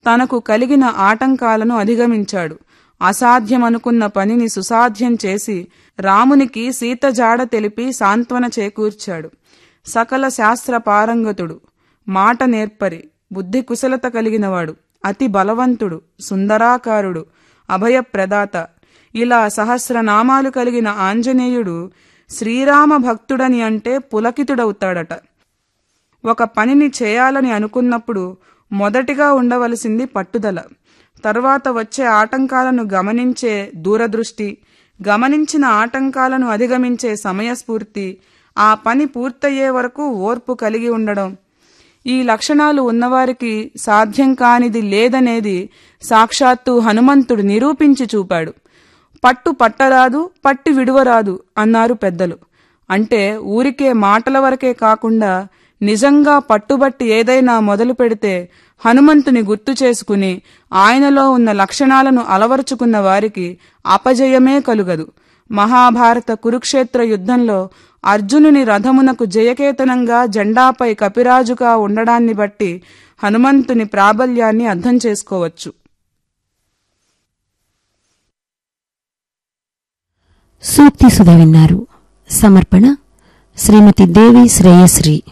తనకు కలిగిన ఆటంకాలను అధిగమించాడు అసాధ్యమనుకున్న పనిని సుసాధ్యం చేసి రామునికి సీత జాడ తెలిపి సాంత్వన చేకూర్చాడు సకల శాస్త్ర పారంగతుడు మాట నేర్పరి బుద్ధి కుశలత కలిగినవాడు అతి బలవంతుడు సుందరాకారుడు అభయప్రదాత ఇలా సహస్రనామాలు కలిగిన ఆంజనేయుడు శ్రీరామ భక్తుడని అంటే పులకితుడవుతాడట ఒక పనిని చేయాలని అనుకున్నప్పుడు మొదటిగా ఉండవలసింది పట్టుదల తర్వాత వచ్చే ఆటంకాలను గమనించే దూరదృష్టి గమనించిన ఆటంకాలను అధిగమించే సమయస్ఫూర్తి ఆ పని పూర్తయ్యే వరకు ఓర్పు కలిగి ఉండడం ఈ లక్షణాలు ఉన్నవారికి సాధ్యం కానిది లేదనేది సాక్షాత్తు హనుమంతుడు నిరూపించి చూపాడు పట్టు పట్టరాదు పట్టి విడువరాదు అన్నారు పెద్దలు అంటే ఊరికే మాటల వరకే కాకుండా నిజంగా పట్టుబట్టి ఏదైనా మొదలు పెడితే హనుమంతుని గుర్తు చేసుకుని ఆయనలో ఉన్న లక్షణాలను అలవరుచుకున్న వారికి అపజయమే కలుగదు మహాభారత కురుక్షేత్ర యుద్ధంలో అర్జునుని రథమునకు జయకేతనంగా జెండాపై కపిరాజుగా ఉండడాన్ని బట్టి హనుమంతుని ప్రాబల్యాన్ని అర్థం చేసుకోవచ్చు సూక్తి సుధ విన్నారు సమర్పణ శ్రీమతి దేవి శ్రేయశ్రీ